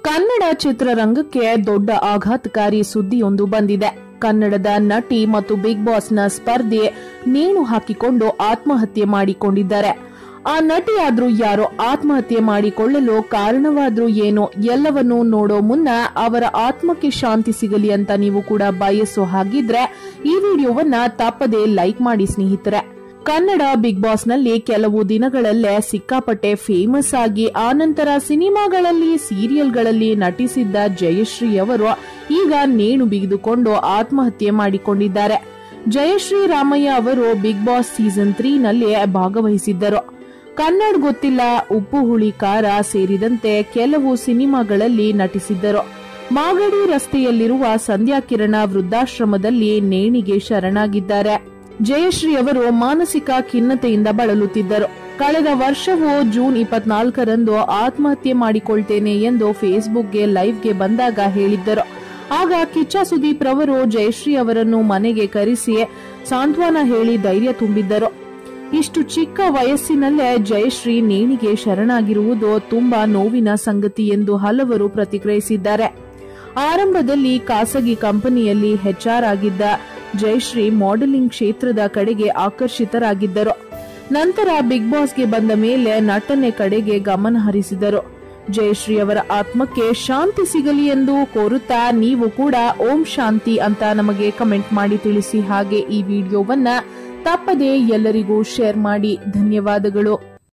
ಕನ್ನಡ ಚಿತ್ರರಂಗಕ್ಕೆ ದೊಡ್ಡ ಆಘಾತಕಾರಿ ಸುದ್ದಿಯೊಂದು ಬಂದಿದೆ ಕನ್ನಡದ ನಟಿ ಮತ್ತು ಬಿಗ್ ಬಾಸ್ನ ಸ್ಪರ್ಧೆ ನೇಣು ಹಾಕಿಕೊಂಡು ಆತ್ಮಹತ್ಯೆ ಮಾಡಿಕೊಂಡಿದ್ದಾರೆ ಆ ನಟಿಯಾದ್ರೂ ಯಾರೋ ಆತ್ಮಹತ್ಯೆ ಮಾಡಿಕೊಳ್ಳಲು ಕಾರಣವಾದ್ರೂ ಏನೋ ಎಲ್ಲವನ್ನೂ ನೋಡೋ ಮುನ್ನ ಅವರ ಆತ್ಮಕ್ಕೆ ಶಾಂತಿ ಸಿಗಲಿ ಅಂತ ನೀವು ಕೂಡ ಬಯಸೋ ಹಾಗಿದ್ರೆ ಈ ವಿಡಿಯೋವನ್ನ ತಪ್ಪದೆ ಲೈಕ್ ಮಾಡಿ ಸ್ನೇಹಿತರೆ ಕನ್ನಡ ಬಿಗ್ ಬಾಸ್ ನಲ್ಲಿ ಕೆಲವು ದಿನಗಳಲ್ಲೇ ಸಿಕ್ಕಾಪಟ್ಟೆ ಫೇಮಸ್ ಆಗಿ ಆನಂತರ ಸಿನಿಮಾಗಳಲ್ಲಿ ಸೀರಿಯಲ್ಗಳಲ್ಲಿ ನಟಿಸಿದ್ದ ಜಯಶ್ರೀ ಅವರು ಈಗ ನೇಣು ಬಿಗಿದುಕೊಂಡು ಆತ್ಮಹತ್ಯೆ ಮಾಡಿಕೊಂಡಿದ್ದಾರೆ ಜಯಶ್ರೀ ರಾಮಯ್ಯ ಅವರು ಬಿಗ್ ಬಾಸ್ ಸೀಸನ್ ತ್ರೀ ನಲ್ಲಿ ಭಾಗವಹಿಸಿದ್ದರು ಕನ್ನಡ ಗೊತ್ತಿಲ್ಲ ಉಪ್ಪು ಹುಳಿ ಖಾರ ಸೇರಿದಂತೆ ಕೆಲವು ಸಿನಿಮಾಗಳಲ್ಲಿ ನಟಿಸಿದ್ದರು ಮಾಗಡಿ ರಸ್ತೆಯಲ್ಲಿರುವ ಸಂಧ್ಯಾ ಕಿರಣ ವೃದ್ಧಾಶ್ರಮದಲ್ಲಿ ನೇಣಿಗೆ ಶರಣಾಗಿದ್ದಾರೆ ಜಯಶ್ರೀ ಅವರು ಮಾನಸಿಕ ಖಿನ್ನತೆಯಿಂದ ಬಳಲುತ್ತಿದ್ದರು ಕಳೆದ ವರ್ಷವೂ ಜೂನ್ ಇಪ್ಪತ್ನಾಲ್ಕರಂದು ಆತ್ಮಹತ್ಯೆ ಮಾಡಿಕೊಳ್ತೇನೆ ಎಂದು ಫೇಸ್ಬುಕ್ಗೆ ಲೈವ್ಗೆ ಬಂದಾಗ ಹೇಳಿದ್ದರು ಆಗ ಕಿಚ್ಚ ಸುದೀಪ್ ರವರು ಜಯಶ್ರೀ ಅವರನ್ನು ಮನೆಗೆ ಕರೆಸಿ ಸಾಂತ್ವನ ಹೇಳಿ ಧೈರ್ಯ ತುಂಬಿದ್ದರು ಇಷ್ಟು ಚಿಕ್ಕ ವಯಸ್ಸಿನಲ್ಲೇ ಜಯಶ್ರೀ ನೇಣಿಗೆ ಶರಣಾಗಿರುವುದು ತುಂಬಾ ನೋವಿನ ಸಂಗತಿ ಎಂದು ಹಲವರು ಪ್ರತಿಕ್ರಿಯಿಸಿದ್ದಾರೆ ಆರಂಭದಲ್ಲಿ ಖಾಸಗಿ ಕಂಪನಿಯಲ್ಲಿ ಹೆಚ್ಆರ್ ಆಗಿದ್ದ ಜಯಶ್ರೀ ಮಾಡೆಲಿಂಗ್ ಕ್ಷೇತ್ರದ ಕಡೆಗೆ ಆಕರ್ಷಿತರಾಗಿದ್ದರು ನಂತರ ಬಿಗ್ ಬಾಸ್ಗೆ ಬಂದ ಮೇಲೆ ನಟನೆ ಕಡೆಗೆ ಗಮನ ಹರಿಸಿದರು ಜಯಶ್ರೀ ಅವರ ಆತ್ಮಕ್ಕೆ ಶಾಂತಿ ಸಿಗಲಿ ಎಂದು ಕೋರುತ್ತಾ ನೀವು ಕೂಡ ಓಂ ಶಾಂತಿ ಅಂತ ನಮಗೆ ಕಮೆಂಟ್ ಮಾಡಿ ತಿಳಿಸಿ ಹಾಗೆ ಈ ವಿಡಿಯೋವನ್ನ ತಪ್ಪದೆ ಎಲ್ಲರಿಗೂ ಶೇರ್ ಮಾಡಿ ಧನ್ಯವಾದಗಳು